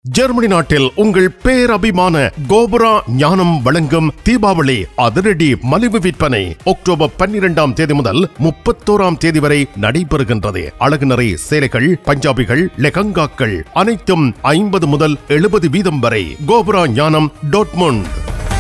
Germany நாட்டில் உங்கள் பேரபிமான கோபுரா ஞானம் வழங்கும் தீபாவளி அதிரடி மலிவு விற்பனை அக்டோபர் பன்னிரெண்டாம் தேதி முதல் முப்பத்தோராம் தேதி வரை நடைபெறுகின்றது அழகு நிறை சேலைகள் பஞ்சாபிகள் லெகங்காக்கள் அனைத்தும் ஐம்பது முதல் எழுபது வீதம் வரை கோபுரா ஞானம் டோட்முண்ட்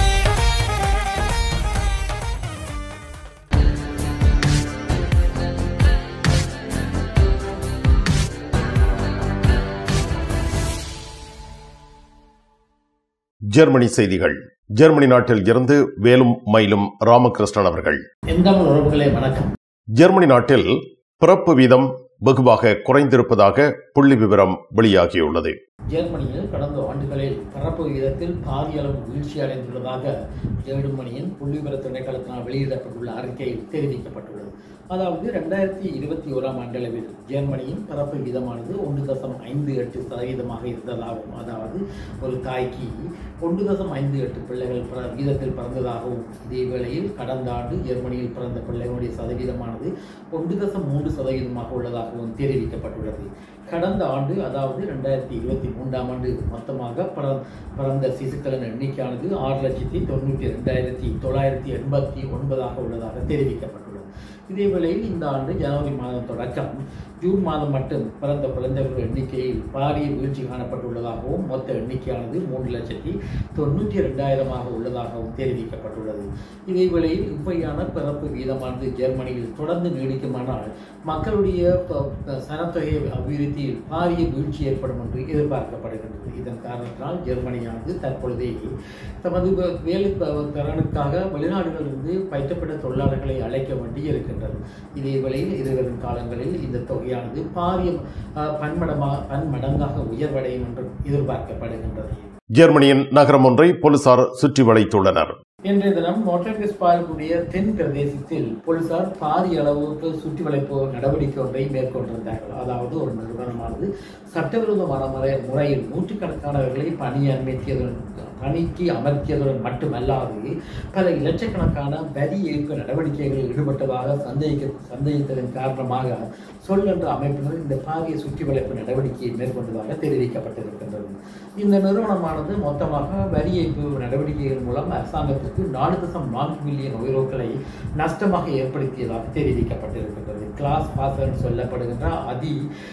ஜெர்மனி செய்திகள் ஜெர்மனி நாட்டில் இருந்து வேலும் மயிலும் ராமகிருஷ்ணன் அவர்கள் எந்தமிழ் உறவுகளே வணக்கம் ஜெர்மனி நாட்டில் பிறப்பு வீதம் வெகுவாக குறைந்திருப்பதாக புள்ளி விவரம் வெளியாகியுள்ளது ஜெர்மனியில் கடந்த ஆண்டுகளில் பரப்பு விகிதத்தில் பாரிய அளவு வீழ்ச்சி அடைந்துள்ளதாக ஜெர்மனியின் புள்ளிவிவர திணைக்களத்தினால் வெளியிடப்பட்டுள்ள அறிக்கையில் தெரிவிக்கப்பட்டுள்ளது அதாவது ரெண்டாயிரத்தி இருபத்தி ஓராம் ஆண்டளவில் ஜெர்மனியின் பரப்பு விகிதமானது ஒன்று தசம் ஐந்து எட்டு சதவீதமாக இருந்ததாகவும் அதாவது ஒரு தாய்க்கு ஒன்று தசம் ஐந்து எட்டு பிள்ளைகள் பிற- வீதத்தில் பிறந்ததாகவும் இதே வேளையில் கடந்த ஆண்டு ஜெர்மனியில் பிறந்த பிள்ளைகளுடைய சதவீதமானது ஒன்று தசம் மூன்று சதவீதமாக உள்ளதாகவும் தெரிவிக்கப்பட்டுள்ளது கடந்த ஆண்டு அதாவது ரெண்டாயிரத்தி இருபத்தி மூன்றாம் ஆண்டு மொத்தமாக பிற- பிறந்த சிசுக்களின் எண்ணிக்கையானது ஆறு லட்சத்தி தொண்ணூற்றி ரெண்டாயிரத்தி தொள்ளாயிரத்தி எண்பத்தி ஒன்பதாக உள்ளதாக தெரிவிக்கப்பட்டுள்ளது இதே வேளையில் இந்த ஆண்டு ஜனவரி மாதம் தொடக்கம் ஜூன் மாதம் மட்டும் பிறந்த குழந்தைகள் எண்ணிக்கையில் பாரிய வீழ்ச்சி காணப்பட்டுள்ளதாகவும் மொத்த எண்ணிக்கையானது மூன்று லட்சத்தி தொண்ணூற்றி ரெண்டாயிரமாக உள்ளதாகவும் தெரிவிக்கப்பட்டுள்ளது இதே வேளையில் இவ்வையான பிறப்பு வீதமானது ஜெர்மனியில் தொடர்ந்து நீடிக்குமானால் மக்களுடைய ப- ப- சனத்தொகை அபிவிருத்தியில் பாரிய வீழ்ச்சி ஏற்படும் என்று எதிர்பார்க்கப்படுகின்றது இதன் காரணத்தினால் ஜெர்மனியானது தற்பொழுதே தமது வ- வேலை ப- திறனுக்காக வெளிநாடுகளிலிருந்து பயிற்றப்பட்ட தொழிலாளர்களை அழைக்க வேண்டி இருக்கின்றது இதே வேளையில் எதிர்வரும் காலங்களில் இந்த தொகையானது பாரிய அஹ், பன்மடமா பன்மடங்காக உயர்வடையும் என்றும் எதிர்பார்க்கப்படுகின்றது ஜெர்மனியின் நகரம் ஒன்றை போலீசார் சுற்றி வளைத்துள்ளனர் இன்றைய தினம் நோட்டர்கிஸ்பாலுடைய தென் பிரதேசத்தில் போலீசார் பாரிய அளவுக்கு சுற்றி வளைப்பு நடவடிக்கை ஒன்றை மேற்கொண்டிருந்தார்கள் அதாவது ஒரு நிறுவனமானது சட்டவிரோதமான முறை முறையில் நூற்றுக்கணக்கானவர்களை பணி அமர்த்தியதுடன் பணிக்கு அமர்த்தியதுடன் மட்டுமல்லாது பல லட்சக்கணக்கான வரி ஏய்ப்பு நடவடிக்கைகளில் ஈடுபட்டதாக சந்தேகிக்க சந்தேகித்ததன் காரணமாக சொல் என்ற அமைப்பினர் இந்த பாரிய சுற்றி வளைப்பு நடவடிக்கையை மேற்கொண்டதாக தெரிவிக்கப்பட்டிருக்கின்றது இந்த நிறுவனமானது மொத்தமாக வரி ஏய்ப்பு நடவடிக்கைகள் மூலம் அரசாங்கத்திற்கு நாலு தசம் நான்கு மில்லியன் உயிரோக்களை நஷ்டமாக ஏற்படுத்தியதாக தெரிவிக்கப்பட்டிருக்கின்றது கிளாஸ் பாசன் சொல்லப்படுகின்ற அதி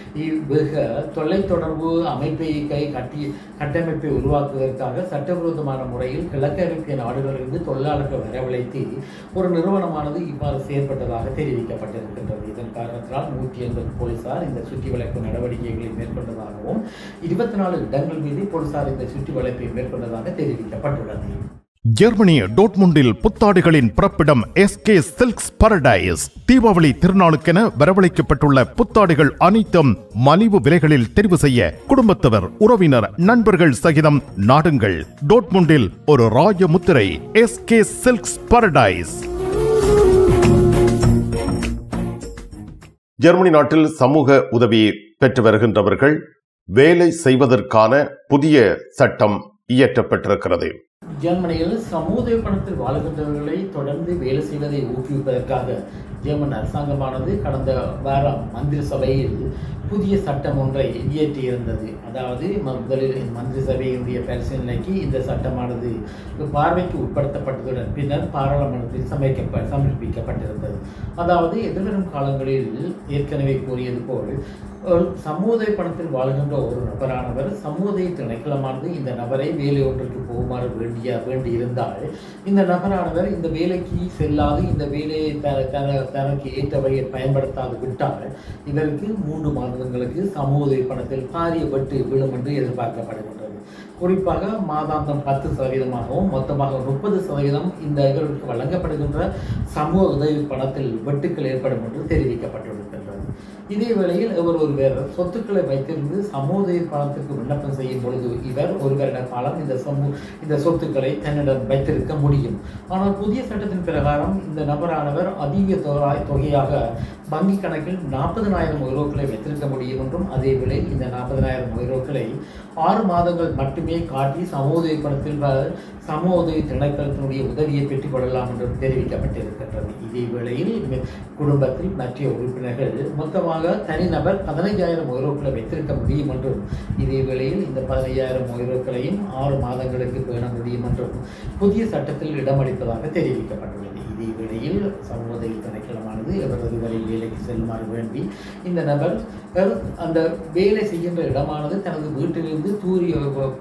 வெக தொலைத்தொடர்பு அமைப்பை கை கட்டி கட்டமைப்பை உருவாக்குவதற்காக சட்டவிரோதமான முறையில் கிழக்கரைப்பிய நாடுகளிலிருந்து தொழிலாளர்கள் வரவழைத்து ஒரு நிறுவனமானது இவ்வாறு செயற்பட்டதாக தெரிவிக்கப்பட்டிருக்கின்றது இதன் காரணத்தினால் நூற்றி எண்பது போலீசார் இந்த சுற்றி வளைப்பு நடவடிக்கைகளை மேற்கொண்டதாகவும் இருபத்தி நாலு இடங்கள் மீது போலீசார் இந்த சுற்றி வளைப்பை மேற்கொண்டதாக தெரிவிக்கப்பட்டுள்ளது ஜெர்மனி டோட்முண்டில் புத்தாடைகளின் பிறப்பிடம் எஸ்கே சில்க்ஸ் பரடைஸ் தீபாவளி திருநாளுக்கென வரவழைக்கப்பட்டுள்ள புத்தாடைகள் அனைத்தும் மலிவு விலைகளில் தெரிவு செய்ய குடும்பத்தவர் உறவினர் நண்பர்கள் சகிதம் நாடுங்கள் டோட்முண்டில் ஒரு ராஜ முத்திரை எஸ்கே சில்க்ஸ் பரடைஸ் ஜெர்மனி நாட்டில் சமூக உதவி பெற்று வருகின்றவர்கள் வேலை செய்வதற்கான புதிய சட்டம் இயற்றப்பட்டிருக்கிறது ஜெர்மனியில் சமூக பணத்தில் வாழுகின்றவர்களை தொடர்ந்து வேலை செய்வதை ஊக்குவிப்பதற்காக ஜெர்மன் அரசாங்கமானது கடந்த வாரம் மந்திரி சபையில் புதிய சட்டம் ஒன்றை இயற்றியிருந்தது அதாவது ம- முதலில் இந்த மந்திரி சபையினுடைய பரிசீலனைக்கு இந்த சட்டமானது பார்வைக்கு உட்படுத்தப்பட்டதுடன் பின்னர் பாராளுமன்றத்தில் சமைக்கப்ப சமர்ப்பிக்கப்பட்டிருந்தது அதாவது எதிர்வரும் காலங்களில் ஏற்கனவே கூறியது போல் ஒரு சமூக பணத்தில் வாழ்கின்ற ஒரு நபரானவர் சமூக திணைக்களமானது இந்த நபரை வேலை ஒன்றுக்கு போகுமாறு வேண்டிய வேண்டியிருந்தால் இந்த நபரானவர் இந்த வேலைக்கு செல்லாது இந்த வேலையை த தன தனக்கு ஏற்ற வகையில் பயன்படுத்தாது விட்டால் இவருக்கு மூன்று மாதங்களுக்கு சமூக பணத்தில் பாரிய வெட்டு விழும் என்று எதிர்பார்க்கப்படுகின்றது குறிப்பாக மாதாந்தம் பத்து சதவீதமாகவும் மொத்தமாக முப்பது சதவீதம் இந்த இவருக்கு வழங்கப்படுகின்ற சமூக உதவி பணத்தில் வெட்டுக்கள் ஏற்படும் என்று தெரிவிக்கப்பட்டிருக்கின்றது இதே வேளையில் இவர் ஒருவர் சொத்துக்களை வைத்திருந்து சமூக பணத்துக்கு விண்ணப்பம் செய்யும் பொழுது இவர் ஒரு வருட காலம் இந்த சமூ இந்த சொத்துக்களை தன்னிடம் வைத்திருக்க முடியும் ஆனால் புதிய சட்டத்தின் பிரகாரம் இந்த நபரானவர் அதிக தொகை தொகையாக வங்கி கணக்கில் நாற்பதனாயிரம் யூரோக்களை வைத்திருக்க முடியும் என்றும் அதேவேளை இந்த நாற்பதனாயிரம் யூரோக்களை ஆறு மாதங்கள் மட்டுமே காட்டி சமோதய பணத்தில் சமோதய திணைக்களத்தினுடைய உதவியை பெற்றுக்கொள்ளலாம் என்றும் தெரிவிக்கப்பட்டிருக்கின்றது இதே வேளையில் மி- குடும்பத்தில் மற்ற உறுப்பினர்கள் மொத்தமாக தனிநபர் பதினைஞ்சாயிரம் யூரோக்களை வைத்திருக்க முடியும் என்றும் இதே வேளையில் இந்த பதினைஞ்சாயிரம் யூரோக்களையும் ஆறு மாதங்களுக்கு பேண முடியும் என்றும் புதிய சட்டத்தில் இடமளிப்பதாக தெரிவிக்கப்பட்டுள்ளது இதே வேளையில் சமூகத்தில் திணைக்களமானது எவரது வரை வேலைக்கு செல்லுமாறு வேண்டி இந்த நபர் அஹ், அந்த வேலை செய்கின்ற இடமானது தனது வீட்டிலிருந்து தூரிய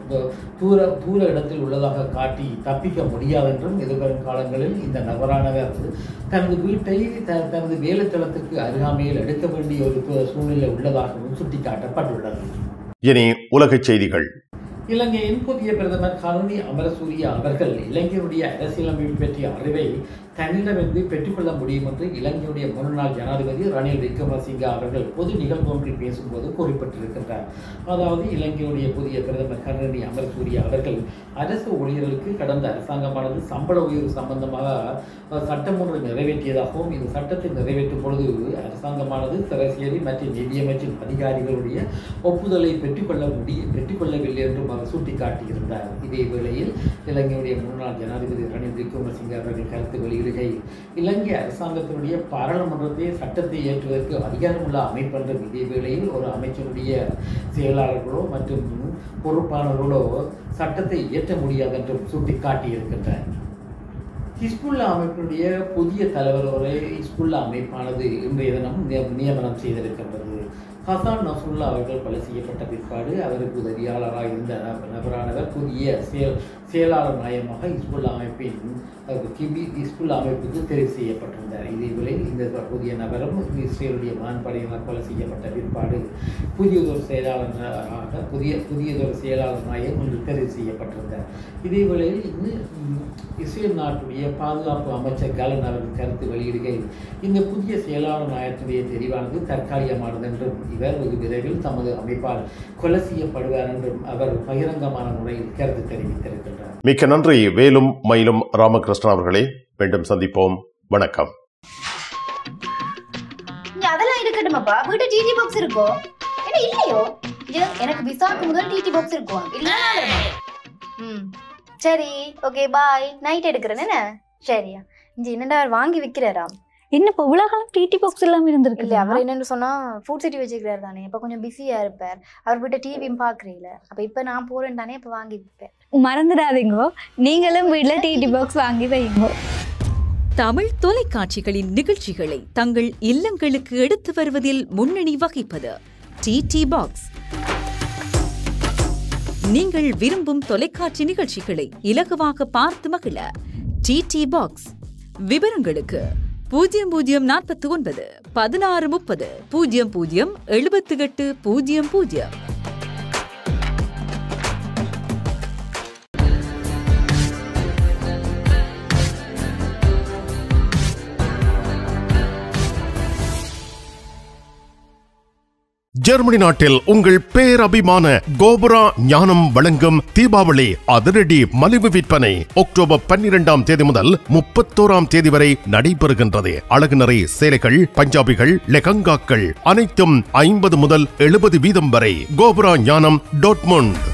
தூர தூர இடத்தில் உள்ளதாக காட்டி தப்பிக்க முடியாது என்றும் எதிர்வரும் காலங்களில் இந்த நபரானவர் தனது வீட்டை த- தனது வேலைத்தளத்துக்கு அருகாமையில் எடுக்க வேண்டிய ஒரு து- சூழ்நிலை உள்ளதாகவும் சுட்டிக்காட்டப்பட்டுள்ளது இனி உலகச் செய்திகள் இலங்கையின் புதிய பிரதமர் கருணி அமரசூரிய அவர்கள் இலங்கையுடைய அரசியலமைப்பு பற்றிய அறிவை தன்னிடமிருந்து பெற்றுக்கொள்ள முடியும் என்று இலங்கையுடைய முன்னாள் ஜனாதிபதி ரணில் விக்ரமசிங்க அவர்கள் பொது நிகழ்வு ஒன்றில் பேசும்போது குறிப்பிட்டிருக்கின்றார் அதாவது இலங்கையுடைய புதிய பிரதமர் கருணி அமரசூரிய அவர்கள் அரசு ஊழியர்களுக்கு கடந்த அரசாங்கமானது சம்பள உயர்வு சம்பந்தமாக அஹ், சட்டம் ஒன்று நிறைவேற்றியதாகவும் இந்த சட்டத்தை நிறைவேற்றும் பொழுது அரசாங்கமானது திரசியரி மற்றும் நிதியமைச்சின் அதிகாரிகளுடைய ஒப்புதலை பெற்றுக்கொள்ள முடிய பெற்றுக்கொள்ளவில்லை என்றும் அவர் சுட்டிக்காட்டியிருந்தார் இதே வேளையில் இலங்கையுடைய முன்னாள் ஜனாதிபதி ரணில் விக்ரமசிங்க அவர்கள் கருத்து வெளியிடுகையில் இலங்கை அரசாங்கத்தினுடைய பாராளுமன்றத்தை சட்டத்தை ஏற்றுவதற்கு அதிகாரமுள்ள அமைப்பென்றும் இதே வேளையில் ஒரு அமைச்சருடைய செயலாளர்களோ மற்றும் பொறுப்பாளர்களோ சட்டத்தை இயற்ற முடியாது என்றும் சுட்டிக்காட்டியிருக்கின்றனர் ஹிஸ்புல்லா அமைப்பினுடைய புதிய தலைவர் ஒரே ஹிஸ்புல்லா அமைப்பானது இன்றைய தினம் நிய- நியமனம் செய்திருக்கின்றது ஹசான் நசுல்லா அவர்கள் கொலை செய்யப்பட்ட பிற்பாடு அவருக்கு உதவியாளராக இருந்த நப- நபரானவர் புதிய செயல் செயலாளர் நாயமாக ஹிஸ்புல்லா அமைப்பின் அஹ், கிபி ஹிஸ்புல்லா அமைப்புக்கு தெரிவு செய்யப்பட்டிருந்தார் இதேவேளை இந்த புதிய நபரும் இஸ்ரேலுடைய வான்படையினர் கொலை செய்யப்பட்ட பிற்பாடு புதியதொரு செயலாளராக புதிய புதியதொரு செயலாளர் நாயகம் ஒன்று தெரிவு செய்யப்பட்டிருந்தார் இதேவேளையில் இது ம், இஸ்ரேல் நாட்டுடைய பாதுகாப்பு அமைச்சர் கலன் அவர்கள் கருத்து வெளியிடுகையில் இந்த புதிய செயலாளர் நாயகத்துடைய தெரிவானது தற்காலிகமானது என்றும் இவர் வெகு விரைவில் தமது அமைப்பால் கொலை செய்யப்படுவார் என்றும் அவர் பகிரங்கமான முறையில் கருத்து தெரிவித்திருக்கின்றார் மிக்க நன்றி வேலும் மயிலும் ராமகிருஷ்ணன் அவர்களே மீண்டும் சந்திப்போம் வணக்கம் இங்க அதெல்லாம் இருக்கட்டுமாப்பா வீட்டு டிடி பாக்ஸ் இருக்கோ என்ன இல்லையோ இது எனக்கு விசாக்கு முதல் டிடி பாக்ஸ் இருக்கும் இல்லையா ம் சரி ஓகே பாய் நைட் எடுக்கிறேன் என்ன சரியா இங்க என்னடா அவர் வாங்கி விக்கிறாராம் என்ன இப்போ உலகம் டிடி பாக்ஸ் இல்லாம இருந்திருக்கு இல்ல அவர் என்னன்னு சொன்னா ஃபுட் சிட்டி வச்சுக்கிறாரு தானே இப்ப கொஞ்சம் பிஸியா இருப்பார் அவர் வீட்டை டிவியும் பாக்குறீல அப்ப இப்ப நான் போறேன் தானே இப்ப வாங்கி விற்பேன் மறந்துடாதீங்க நீங்களும் வீட்ல டிடி பாக்ஸ் வாங்கி வைங்க தமிழ் தொலைக்காட்சிகளின் நிகழ்ச்சிகளை தங்கள் இல்லங்களுக்கு எடுத்து வருவதில் முன்னணி வகிப்பது டிடி பாக்ஸ் நீங்கள் விரும்பும் தொலைக்காட்சி நிகழ்ச்சிகளை இலகுவாக பார்த்து மகிழ டிடி பாக்ஸ் விவரங்களுக்கு பூஜ்ஜியம் பூஜ்ஜியம் நாற்பத்தி ஒன்பது பதினாறு முப்பது பூஜ்ஜியம் பூஜ்ஜியம் எழுபத்தி எட்டு பூஜ்ஜியம் பூஜ்ஜியம் ஜெர்மனி நாட்டில் உங்கள் பேரபிமான கோபுரா ஞானம் வழங்கும் தீபாவளி அதிரடி மலிவு விற்பனை அக்டோபர் பன்னிரெண்டாம் தேதி முதல் முப்பத்தோராம் தேதி வரை நடைபெறுகின்றது அழகு நிறை சேலைகள் பஞ்சாபிகள் லெகங்காக்கள் அனைத்தும் ஐம்பது முதல் எழுபது வீதம் வரை கோபுரா ஞானம் டோட்மொண்ட்